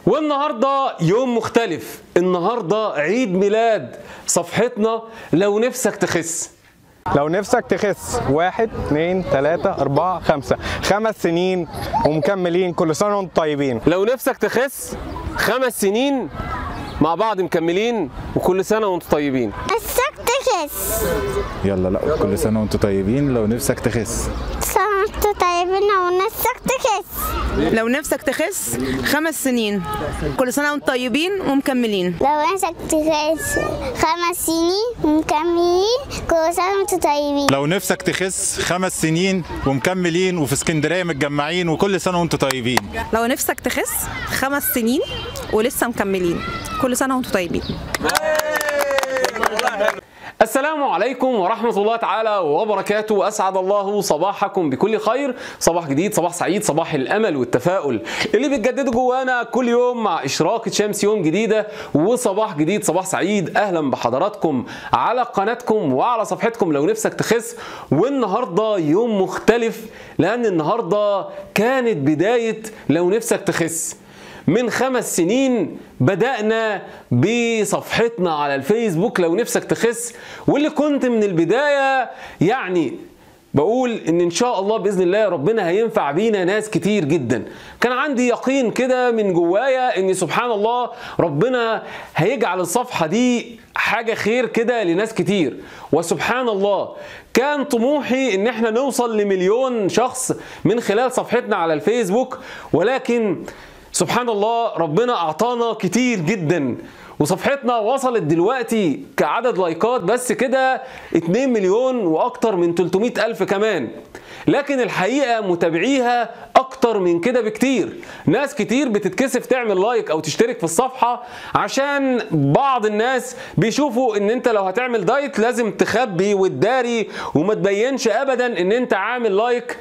والنهارده يوم مختلف النهارده عيد ميلاد صفحتنا لو نفسك تخس لو نفسك تخس واحد اتنين تلاتة أربعة خمسة خمس سنين ومكملين كل سنة وانتم طيبين لو نفسك تخس خمس سنين مع بعض مكملين وكل سنه وانتم طيبين نفسك تخس يلا لا كل سنة وانتم طيبين لو نفسك تخس سنة طيبين ونفسك تخس لو نفسك تخس خمس سنين كل سنة وانتم طيبين ومكملين لو نفسك تخس خمس سنين ومكملين كل سنة وانتم طيبين لو نفسك تخس خمس سنين ومكملين وفي اسكندرية متجمعين وكل سنة وانتم طيبين لو نفسك تخس خمس سنين ولسه مكملين كل سنة وانتم طيبين السلام عليكم ورحمة الله تعالى وبركاته أسعد الله صباحكم بكل خير صباح جديد صباح سعيد صباح الأمل والتفاؤل اللي بتجدده جوانا كل يوم مع إشراقة شمس يوم جديدة وصباح جديد صباح سعيد أهلا بحضراتكم على قناتكم وعلى صفحتكم لو نفسك تخس والنهاردة يوم مختلف لأن النهاردة كانت بداية لو نفسك تخس من خمس سنين بدأنا بصفحتنا على الفيسبوك لو نفسك تخس واللي كنت من البداية يعني بقول ان ان شاء الله باذن الله ربنا هينفع بينا ناس كتير جدا كان عندي يقين كده من جوايا ان سبحان الله ربنا هيجعل الصفحه دي حاجه خير كده لناس كتير وسبحان الله كان طموحي ان احنا نوصل لمليون شخص من خلال صفحتنا على الفيسبوك ولكن سبحان الله ربنا اعطانا كتير جدا وصفحتنا وصلت دلوقتي كعدد لايكات بس كده 2 مليون واكتر من 300 الف كمان لكن الحقيقه متابعيها اكتر من كده بكتير ناس كتير بتتكسف تعمل لايك او تشترك في الصفحه عشان بعض الناس بيشوفوا ان انت لو هتعمل دايت لازم تخبي وتداري وما تبينش ابدا ان انت عامل لايك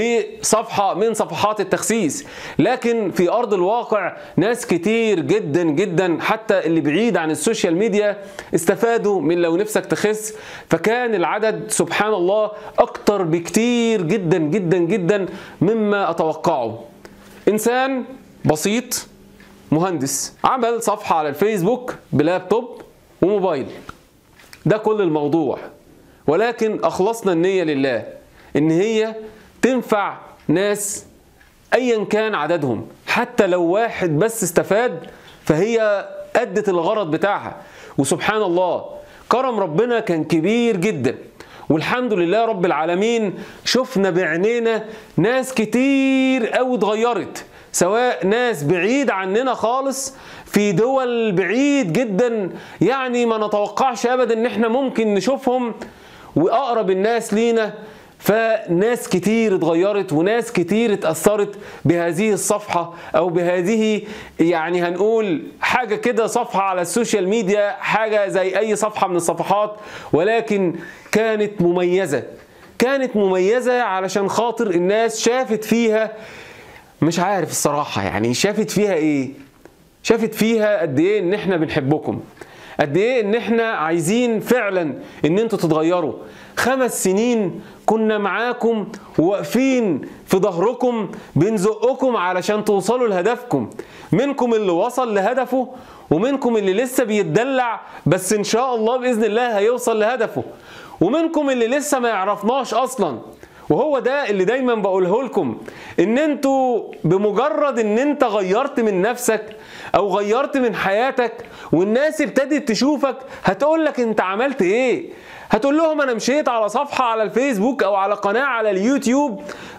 لصفحه من صفحات التخسيس لكن في ارض الواقع ناس كتير جدا جدا حتى اللي بعيد عن السوشيال ميديا استفادوا من لو نفسك تخس فكان العدد سبحان الله اكتر بكتير جدا جدا جدا مما اتوقعه انسان بسيط مهندس عمل صفحه على الفيسبوك بلابتوب وموبايل ده كل الموضوع ولكن اخلصنا النيه لله ان هي تنفع ناس ايا كان عددهم حتى لو واحد بس استفاد فهي ادت الغرض بتاعها وسبحان الله كرم ربنا كان كبير جدا والحمد لله رب العالمين شفنا بعينينا ناس كتير قوي اتغيرت سواء ناس بعيد عننا خالص في دول بعيد جدا يعني ما نتوقعش ابدا ان احنا ممكن نشوفهم واقرب الناس لينا فناس كتير اتغيرت وناس كتير اتأثرت بهذه الصفحة أو بهذه يعني هنقول حاجة كده صفحة على السوشيال ميديا حاجة زي أي صفحة من الصفحات ولكن كانت مميزة كانت مميزة علشان خاطر الناس شافت فيها مش عارف الصراحة يعني شافت فيها إيه شافت فيها قد إيه إن إحنا بنحبكم قد ايه ان احنا عايزين فعلا ان انتوا تتغيروا خمس سنين كنا معاكم واقفين في ظهركم بنزقكم علشان توصلوا لهدفكم منكم اللي وصل لهدفه ومنكم اللي لسه بيتدلع بس ان شاء الله باذن الله هيوصل لهدفه ومنكم اللي لسه ما يعرفناش اصلا وهو ده اللي دايما بقوله لكم ان انتوا بمجرد ان انت غيرت من نفسك او غيرت من حياتك والناس ابتدت تشوفك هتقول لك انت عملت ايه هتقول لهم انا مشيت على صفحه على الفيسبوك او على قناه على اليوتيوب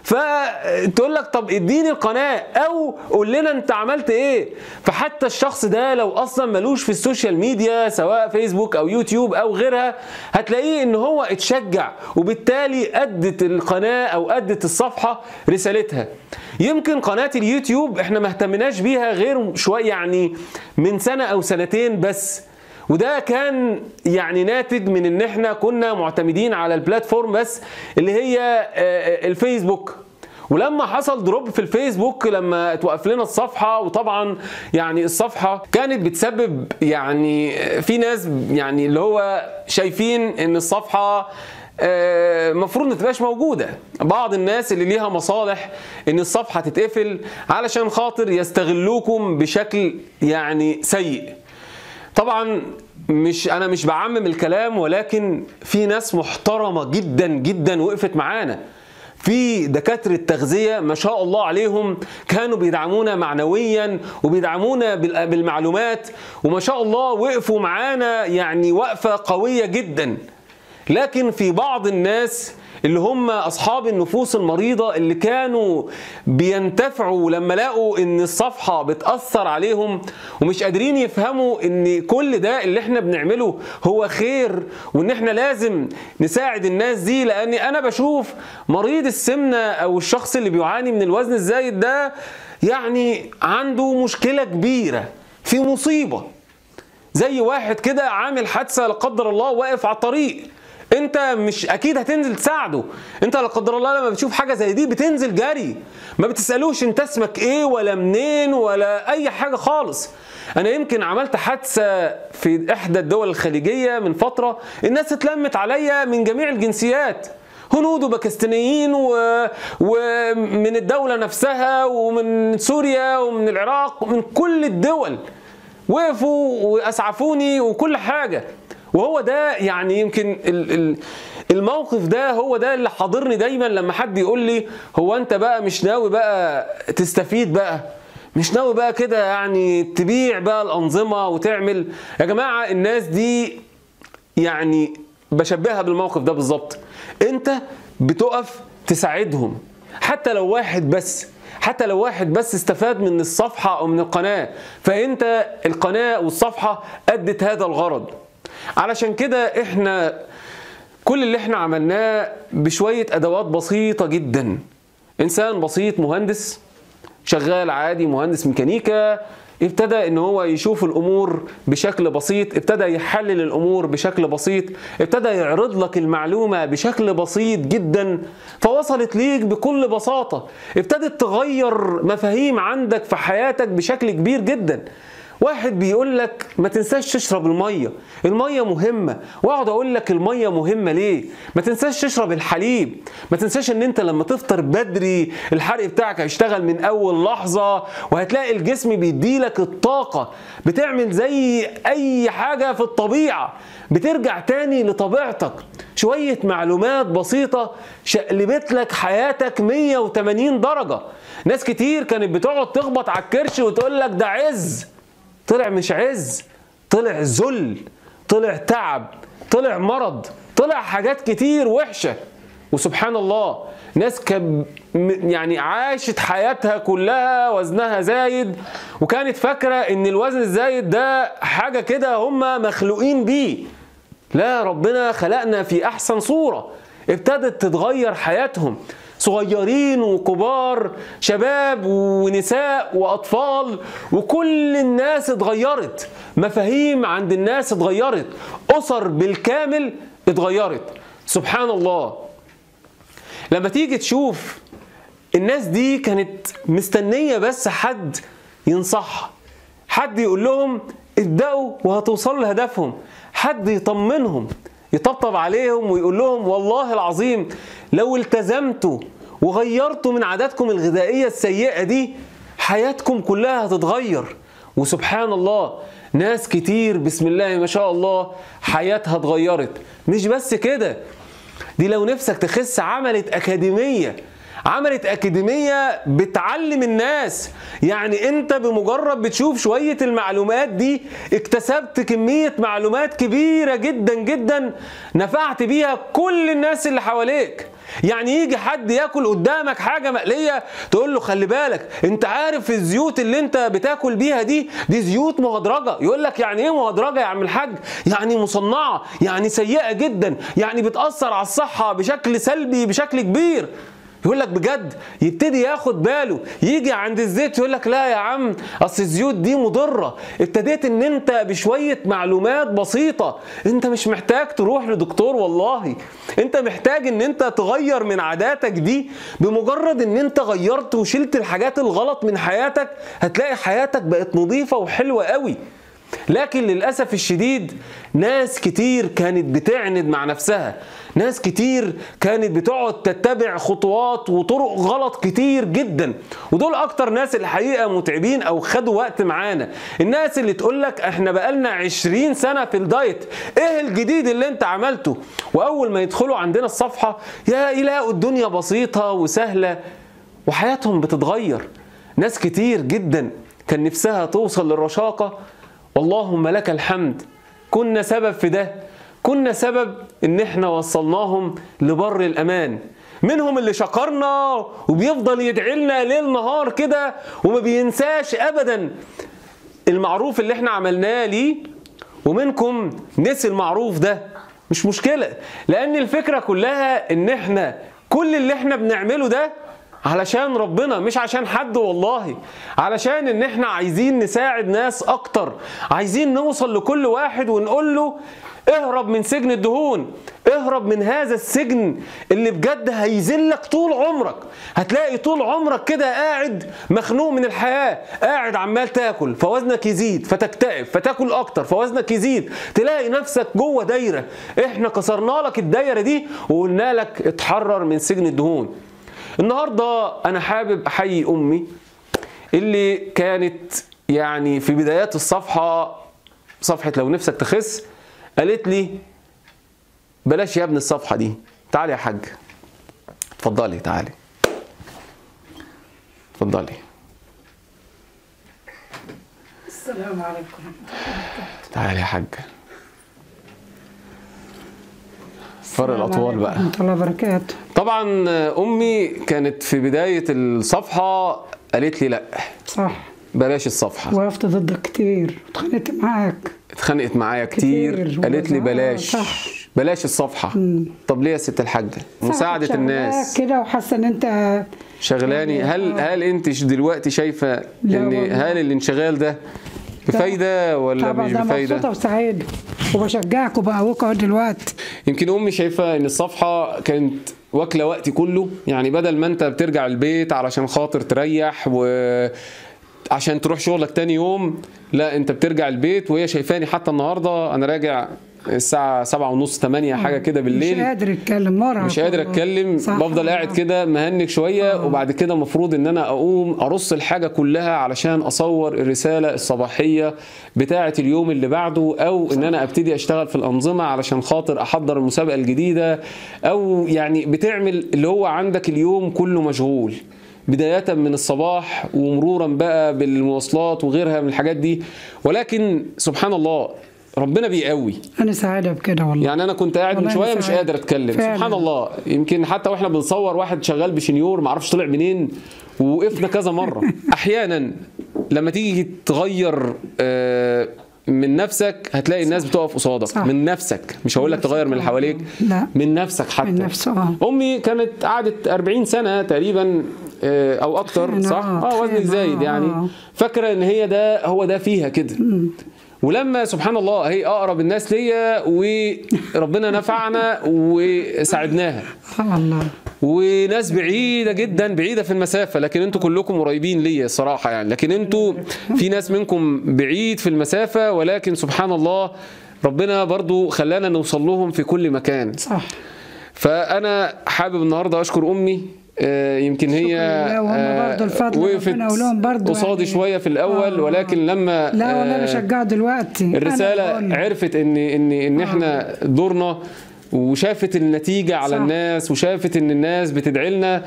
فتقول لك طب اديني القناه او قول لنا انت عملت ايه فحتى الشخص ده لو اصلا ملوش في السوشيال ميديا سواء فيسبوك او يوتيوب او غيرها هتلاقيه ان هو اتشجع وبالتالي ادت القناه او ادت الصفحه رسالتها يمكن قناه اليوتيوب احنا ما اهتمناش بيها غير شويه يعني من سنه او سنتين بس وده كان يعني ناتج من ان احنا كنا معتمدين على البلاتفورم بس اللي هي الفيسبوك ولما حصل دروب في الفيسبوك لما اتوقف لنا الصفحه وطبعا يعني الصفحه كانت بتسبب يعني في ناس يعني اللي هو شايفين ان الصفحه آه، المفروض ما تبقاش موجوده بعض الناس اللي ليها مصالح ان الصفحه تتقفل علشان خاطر يستغلوكم بشكل يعني سيء طبعا مش انا مش بعمم الكلام ولكن في ناس محترمه جدا جدا وقفت معانا في دكاترة تغذية ما شاء الله عليهم كانوا بيدعمونا معنويا وبيدعمونا بال- بالمعلومات وما شاء الله وقفوا معانا يعني وقفة قوية جدا لكن في بعض الناس اللي هم اصحاب النفوس المريضه اللي كانوا بينتفعوا لما لقوا ان الصفحه بتاثر عليهم ومش قادرين يفهموا ان كل ده اللي احنا بنعمله هو خير وان احنا لازم نساعد الناس دي لان انا بشوف مريض السمنه او الشخص اللي بيعاني من الوزن الزايد ده يعني عنده مشكله كبيره في مصيبه زي واحد كده عامل حادثه لا قدر الله واقف على الطريق انت مش اكيد هتنزل تساعده انت لا قدر الله لما بتشوف حاجه زي دي بتنزل جري ما بتسالوش انت اسمك ايه ولا منين ولا اي حاجه خالص انا يمكن عملت حادثه في احدى الدول الخليجيه من فتره الناس اتلمت عليا من جميع الجنسيات هنود وباكستانيين و... ومن الدولة نفسها ومن سوريا ومن العراق ومن كل الدول وقفوا واسعفوني وكل حاجه وهو ده يعني يمكن ال- ال- الموقف ده هو ده اللي حاضرني دايما لما حد يقول لي هو انت بقى مش ناوي بقى تستفيد بقى مش ناوي بقى كده يعني تبيع بقى الانظمه وتعمل يا جماعه الناس دي يعني بشبهها بالموقف ده بالظبط انت بتقف تساعدهم حتى لو واحد بس حتى لو واحد بس استفاد من الصفحة أو من القناة فأنت القناة والصفحة أدت هذا الغرض علشان كده إحنا كل اللي إحنا عملناه بشوية أدوات بسيطة جدا إنسان بسيط مهندس شغال عادي مهندس ميكانيكا ابتدى ان هو يشوف الامور بشكل بسيط ابتدى يحلل الامور بشكل بسيط ابتدى يعرض لك المعلومه بشكل بسيط جدا فوصلت ليك بكل بساطه ابتدت تغير مفاهيم عندك في حياتك بشكل كبير جدا واحد بيقول لك ما تنساش تشرب الميه الميه مهمه واقعد اقول لك الميه مهمه ليه ما تنساش تشرب الحليب ما تنساش ان انت لما تفطر بدري الحرق بتاعك هيشتغل من اول لحظه وهتلاقي الجسم بيديلك الطاقه بتعمل زي اي حاجه في الطبيعه بترجع تاني لطبيعتك شويه معلومات بسيطه شقلبت لك حياتك 180 درجه ناس كتير كانت بتقعد تخبط على الكرش وتقول لك ده عز طلع مش عز طلع ذل طلع تعب طلع مرض طلع حاجات كتير وحشة وسبحان الله ناس كان م- يعني عاشت حياتها كلها وزنها زايد وكانت فاكرة ان الوزن الزايد ده حاجة كده هم مخلوقين بيه لا ربنا خلقنا في احسن صورة ابتدت تتغير حياتهم صغيرين وكبار شباب ونساء واطفال وكل الناس اتغيرت مفاهيم عند الناس اتغيرت اسر بالكامل اتغيرت سبحان الله لما تيجي تشوف الناس دي كانت مستنية بس حد ينصحها حد يقول لهم ابدأوا وهتوصلوا لهدفهم حد يطمنهم يطبطب عليهم ويقول لهم والله العظيم لو التزمتوا وغيرتوا من عاداتكم الغذائية السيئة دي حياتكم كلها هتتغير وسبحان الله ناس كتير بسم الله ما شاء الله حياتها اتغيرت مش بس كده دي لو نفسك تخس عملت أكاديمية عملت أكاديمية بتعلم الناس يعني أنت بمجرد بتشوف شوية المعلومات دي اكتسبت كمية معلومات كبيرة جدا جدا نفعت بيها كل الناس اللي حواليك يعني يجي حد ياكل قدامك حاجة مقلية تقول له خلي بالك انت عارف الزيوت اللي انت بتاكل بيها دي دي زيوت مهدرجة يقول لك يعني ايه مهدرجة يا عم الحاج يعني مصنعة يعني سيئة جدا يعني بتأثر على الصحة بشكل سلبي بشكل كبير يقول لك بجد يبتدي ياخد باله يجي عند الزيت يقول لك لا يا عم اصل الزيوت دي مضره ابتديت ان انت بشويه معلومات بسيطه انت مش محتاج تروح لدكتور والله انت محتاج ان انت تغير من عاداتك دي بمجرد ان انت غيرت وشلت الحاجات الغلط من حياتك هتلاقي حياتك بقت نظيفه وحلوه قوي لكن للأسف الشديد ناس كتير كانت بتعند مع نفسها ناس كتير كانت بتقعد تتبع خطوات وطرق غلط كتير جدا ودول اكتر ناس الحقيقة متعبين او خدوا وقت معانا الناس اللي تقول لك احنا بقالنا 20 سنة في الدايت ايه الجديد اللي انت عملته واول ما يدخلوا عندنا الصفحة يا يلاقوا الدنيا بسيطة وسهلة وحياتهم بتتغير ناس كتير جدا كان نفسها توصل للرشاقة واللهم لك الحمد كنا سبب في ده كنا سبب ان احنا وصلناهم لبر الامان منهم اللي شكرنا وبيفضل يدعي لنا ليل نهار كده وما بينساش ابدا المعروف اللي احنا عملناه ليه ومنكم نسي المعروف ده مش مشكلة لأن الفكرة كلها إن إحنا كل اللي إحنا بنعمله ده علشان ربنا مش عشان حد والله علشان إن إحنا عايزين نساعد ناس أكتر عايزين نوصل لكل واحد ونقول له اهرب من سجن الدهون اهرب من هذا السجن اللي بجد هيذلك طول عمرك هتلاقي طول عمرك كده قاعد مخنوق من الحياة قاعد عمال تاكل فوزنك يزيد فتكتئب فتاكل اكتر فوزنك يزيد تلاقي نفسك جوه دايرة احنا كسرنا لك الدايرة دي وقلنا لك اتحرر من سجن الدهون النهاردة انا حابب احيي امي اللي كانت يعني في بدايات الصفحة صفحة لو نفسك تخس قالت لي بلاش يا ابني الصفحة دي تعالي يا حاج اتفضلي تعالي اتفضلي السلام عليكم تعالي يا حاج فر الأطوال بقى ورحمة الله وبركاته طبعا أمي كانت في بداية الصفحة قالت لي لا صح بلاش الصفحة وقفت ضدك كتير واتخانقت معاك اتخانقت معايا كتير كتير. قالت لي آه، بلاش صح. بلاش الصفحة طب ليه يا ست الحاجة مساعدة شغلاك الناس كده وحاسه ان انت شغلاني هل هل انت ش- دلوقتي شايفه لا ان والله. هل الانشغال ده بفايده ولا طبعا مش ده بفايده مبسوطه وسعيده وبشجعك وبقويك اهو دلوقتي يمكن امي شايفه ان الصفحه كانت واكله وقتي كله يعني بدل ما انت بترجع البيت علشان خاطر تريح و عشان تروح شغلك تاني يوم لا انت بترجع البيت وهي شايفاني حتى النهارده انا راجع الساعه سبعة ونص 8 حاجه كده بالليل مش قادر اتكلم مرة مش قادر اتكلم بفضل قاعد كده مهنج شويه وبعد كده المفروض ان انا اقوم ارص الحاجه كلها علشان اصور الرساله الصباحيه بتاعه اليوم اللي بعده او ان انا ابتدي اشتغل في الانظمه علشان خاطر احضر المسابقه الجديده او يعني بتعمل اللي هو عندك اليوم كله مشغول بداية من الصباح ومرورا بقى بالمواصلات وغيرها من الحاجات دي ولكن سبحان الله ربنا بيقوي انا سعيده بكده والله يعني انا كنت قاعد من والله شويه أنا مش سعيد. قادر اتكلم فعلا. سبحان الله يمكن حتى واحنا بنصور واحد شغال بشنيور ما اعرفش طلع منين ووقفنا كذا مره احيانا لما تيجي تغير آه، من نفسك هتلاقي الناس بتقف قصادك صح. من نفسك مش هقول لك نفسك. تغير من اللي حواليك لا. من نفسك حتى من نفسه اه امي كانت قعدت 40 سنه تقريبا آه، او اكتر تخينة، صح آه، اه وزنك تخينة، زايد آه، يعني آه. فاكره ان هي ده هو ده فيها كده ولما سبحان الله هي اقرب الناس ليا وربنا نفعنا وساعدناها آه الله وناس بعيده جدا بعيده في المسافه لكن انتوا كلكم قريبين ليا الصراحه يعني لكن انتوا في ناس منكم بعيد في المسافه ولكن سبحان الله ربنا برضو خلانا نوصل لهم في كل مكان صح فانا حابب النهارده اشكر امي آه، يمكن هي لله وهم آه، برضو الفضل وقفت ربنا ولهم برضو قصادي يعني. شويه في الاول آه. ولكن لما لا والله آه، بشجعه دلوقتي أنا الرساله بقول لك. عرفت ان ان ان احنا دورنا وشافت النتيجه على صح. الناس وشافت ان الناس بتدعي لنا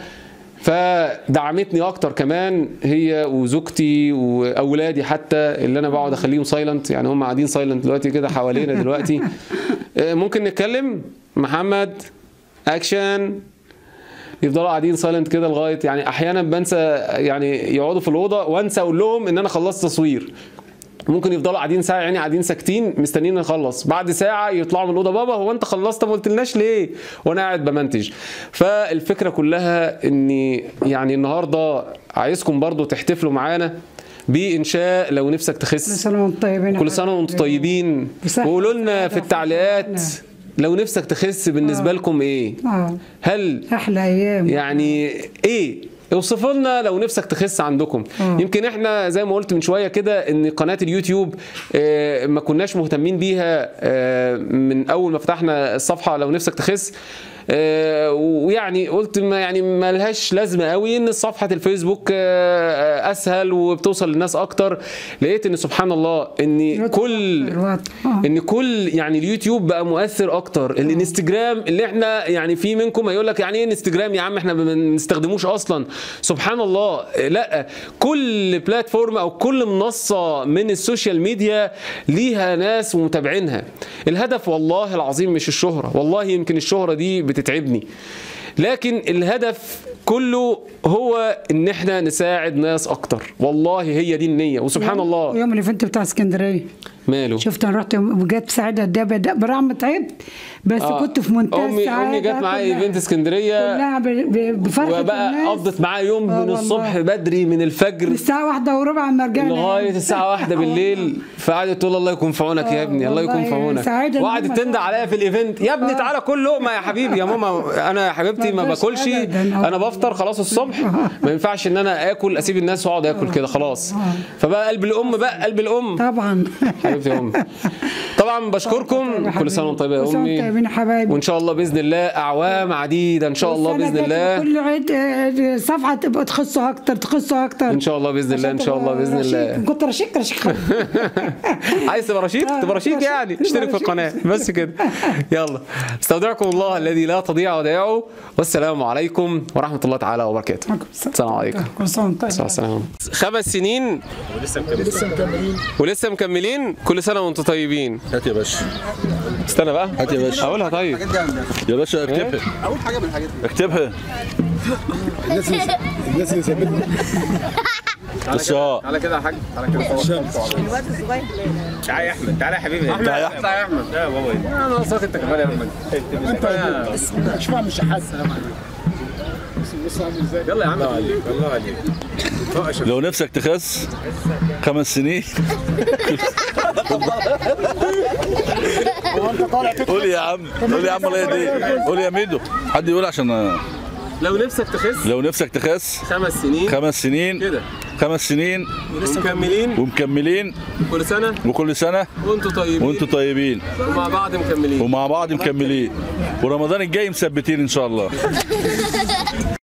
فدعمتني اكتر كمان هي وزوجتي واولادي حتى اللي انا بقعد اخليهم سايلنت يعني هم قاعدين سايلنت دلوقتي كده حوالينا دلوقتي آه، ممكن نتكلم محمد اكشن يفضلوا قاعدين سايلنت كده لغايه يعني احيانا بنسى يعني يقعدوا في الاوضه وانسى اقول لهم ان انا خلصت تصوير ممكن يفضلوا قاعدين ساعه يعني قاعدين ساكتين مستنيين نخلص بعد ساعه يطلعوا من الاوضه بابا هو انت خلصت ما قلتلناش ليه وانا قاعد بمنتج فالفكره كلها اني يعني النهارده عايزكم برضو تحتفلوا معانا بانشاء لو نفسك كل تخس سنه وانتم طيبين كل سنه وانتم طيبين بصحة وقولوا لنا وسعادة في التعليقات وفرحة. لو نفسك تخس بالنسبه لكم ايه اه هل احلى ايام يعني ايه اوصفوا لنا لو نفسك تخس عندكم يمكن احنا زي ما قلت من شويه كده ان قناه اليوتيوب آه، ما كناش مهتمين بيها آه، من اول ما فتحنا الصفحه لو نفسك تخس آه، ويعني قلت ما يعني ما لهاش لازمه قوي ان صفحه الفيسبوك آه، اسهل وبتوصل للناس اكتر لقيت ان سبحان الله ان كل الوقت. آه. ان كل يعني اليوتيوب بقى مؤثر اكتر الانستجرام اللي احنا يعني في منكم هيقول لك يعني ايه انستجرام يا عم احنا ما بنستخدموش اصلا سبحان الله لا كل بلاتفورم او كل منصه من السوشيال ميديا ليها ناس ومتابعينها الهدف والله العظيم مش الشهره والله يمكن الشهره دي بتتعبني لكن الهدف كله هو ان احنا نساعد ناس اكتر والله هي دي النيه وسبحان الله يوم الايفنت بتاع اسكندريه ماله شفت انا رحت وجت سعيده ده بدا برغم تعبت بس آه. كنت في منتهى امي السعاده امي جت معايا كلها- ايفنت اسكندريه كلها ب- ب- بفرحه وبقى الناس. قضت معايا يوم آه من والله. الصبح بدري من الفجر الساعه واحدة وربع ما رجعنا لغايه الساعه واحدة بالليل فقعدت تقول الله يكون في عونك يا آه، ابني الله يكون في والله عونك سعيدة إن وقعدت هم تندى عليا في الايفنت يا ابني آه. تعالى كل لقمه يا حبيبي يا ماما انا يا حبيبتي ما ما فيش باكلش أبداً. آه. انا بفطر خلاص الصبح ما ينفعش ان انا اكل اسيب الناس واقعد اكل كده خلاص فبقى قلب الام بقى قلب الام طبعا حبيبتي يا امي طبعا بشكركم كل سنه وانت طيبه يا كل سنة وانتم امي طيبين يا حبايبي وان شاء الله باذن الله اعوام عديده ان شاء الله والسنة باذن الجاية الله كل عيد آه، صفحه تبقى تخصوا اكتر تخصوا اكتر ان شاء الله باذن الله ان شاء الله باذن الله كنت رشيق رشيق عايز تبقى رشيد آه، تبقى رشيد رشيد. يعني اشترك في رشيد. القناه بس كده يلا استودعكم الله الذي لا تضيع ودائعه والسلام عليكم ورحمه الله تعالى وبركاته السلام عليكم كل سنه وانتم طيبين. السلام خمس سنين ولسه مكملين ولسه مكملين كل سنه وانتم طيبين هات يا باشا استنى بقى هات يا باشا هقولها طيب يا باشا اكتبها اول حاجه من الحاجات دي اكتبها الناس اللي الناس اللي سابتنا بس اه تعالى كده يا حاج تعالى كده تعالى يا احمد تعالى يا حبيبي احمد تعالى يا أحمد. تعالى يا احمد يا بابا انا ناقصك انت كمان يا احمد انت مش فاهم الشحات السلام عليكم بص عامل ازاي يلا يا عم الله عليك لو نفسك تخس خمس سنين قول يا عم قول يا عم الله يهديك قول يا ميدو حد يقول عشان لو نفسك تخس لو نفسك تخس خمس سنين خمس سنين كده خمس سنين مكملين ومكملين كل سنه وكل سنه وانتم طيبين وانتوا طيبين ومع بعض مكملين ومع بعض مكملين ورمضان الجاي مثبتين ان شاء الله